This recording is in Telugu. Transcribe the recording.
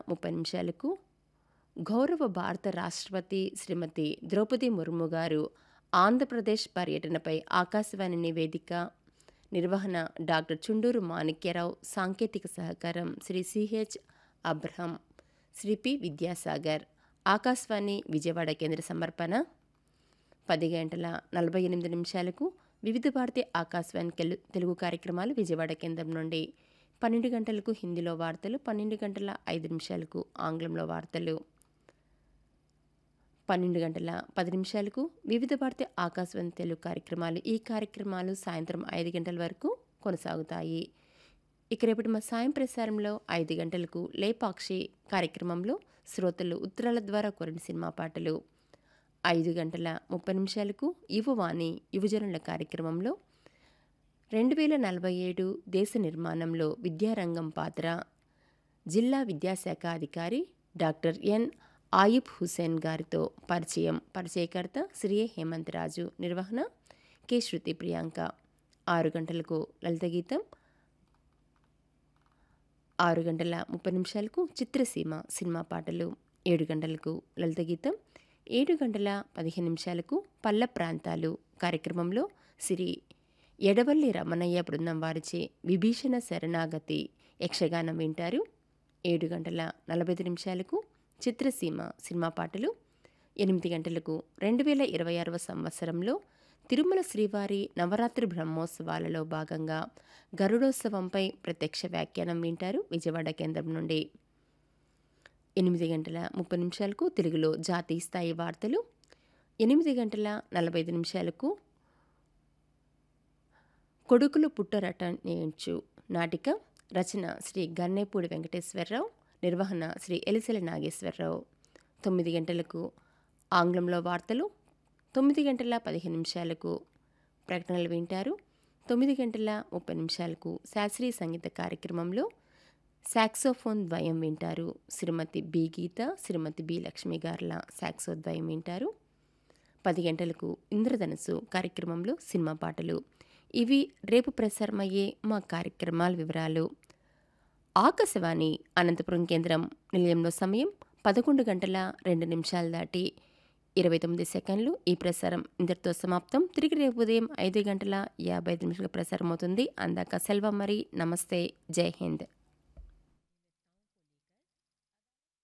ముప్పై నిమిషాలకు గౌరవ భారత రాష్ట్రపతి శ్రీమతి ద్రౌపది ముర్ము గారు ఆంధ్రప్రదేశ్ పర్యటనపై ఆకాశవాణి నివేదిక నిర్వహణ డాక్టర్ చుండూరు మాణిక్యరావు సాంకేతిక సహకారం Shri CH Abraham Shri P Vidyasagar Akashvani Vijayawada కేంద్ర సమర్పణ పది గంటల నలభై ఎనిమిది నిమిషాలకు వివిధ భారతి ఆకాశవాణి తెలు తెలుగు కార్యక్రమాలు విజయవాడ కేంద్రం నుండి పన్నెండు గంటలకు హిందీలో వార్తలు పన్నెండు గంటల ఐదు నిమిషాలకు ఆంగ్లంలో వార్తలు పన్నెండు గంటల పది నిమిషాలకు వివిధ భారతి ఆకాశవాణి తెలుగు కార్యక్రమాలు ఈ కార్యక్రమాలు సాయంత్రం ఐదు గంటల వరకు కొనసాగుతాయి ఇక రేపటి మా సాయం ప్రసారంలో ఐదు గంటలకు లేపాక్షి కార్యక్రమంలో శ్రోతలు ఉత్తరాల ద్వారా కోరిన సినిమా పాటలు ఐదు గంటల ముప్పై నిమిషాలకు యువవాణి యువజనుల కార్యక్రమంలో రెండు వేల నలభై ఏడు దేశ నిర్మాణంలో విద్యారంగం పాత్ర జిల్లా విద్యాశాఖ అధికారి డాక్టర్ ఎన్ ఆయుబ్ హుసేన్ గారితో పరిచయం పరిచయకర్త శ్రీ హేమంత్ రాజు నిర్వహణ కె శృతి ప్రియాంక ఆరు గంటలకు లలిత గీతం ఆరు గంటల ముప్పై నిమిషాలకు చిత్రసీమ సినిమా పాటలు ఏడు గంటలకు లలిత గీతం ఏడు గంటల పదిహేను నిమిషాలకు పల్ల ప్రాంతాలు కార్యక్రమంలో శ్రీ ఎడవల్లి రమణయ్య బృందం వారిచే విభీషణ శరణాగతి యక్షగానం వింటారు ఏడు గంటల నలభై ఐదు నిమిషాలకు చిత్రసీమ సినిమా పాటలు ఎనిమిది గంటలకు రెండు వేల ఇరవై ఆరవ సంవత్సరంలో తిరుమల శ్రీవారి నవరాత్రి బ్రహ్మోత్సవాలలో భాగంగా గరుడోత్సవంపై ప్రత్యక్ష వ్యాఖ్యానం వింటారు విజయవాడ కేంద్రం నుండి ఎనిమిది గంటల ముప్పై నిమిషాలకు తెలుగులో జాతీయ స్థాయి వార్తలు ఎనిమిది గంటల నలభై ఐదు నిమిషాలకు కొడుకులు పుట్టరట నేర్చు నాటిక రచన శ్రీ గన్నేపూడి వెంకటేశ్వరరావు నిర్వహణ శ్రీ ఎలిసెల నాగేశ్వరరావు తొమ్మిది గంటలకు ఆంగ్లంలో వార్తలు తొమ్మిది గంటల పదిహేను నిమిషాలకు ప్రకటనలు వింటారు తొమ్మిది గంటల ముప్పై నిమిషాలకు శాస్త్రీయ సంగీత కార్యక్రమంలో సాక్సోఫోన్ ద్వయం వింటారు శ్రీమతి బి గీత శ్రీమతి బి లక్ష్మి గార్ల సాక్సో ద్వయం వింటారు పది గంటలకు ఇంద్రధనుసు కార్యక్రమంలో సినిమా పాటలు ఇవి రేపు ప్రసారమయ్యే మా కార్యక్రమాల వివరాలు ఆకాశవాణి అనంతపురం కేంద్రం నిలయంలో సమయం పదకొండు గంటల రెండు నిమిషాలు దాటి ఇరవై తొమ్మిది సెకండ్లు ఈ ప్రసారం ఇంతటితో సమాప్తం తిరిగి రేపు ఉదయం ఐదు గంటల యాభై ఐదు నిమిషాల ప్రసారం అవుతుంది అందాక సెల్వం మరి నమస్తే జై హింద్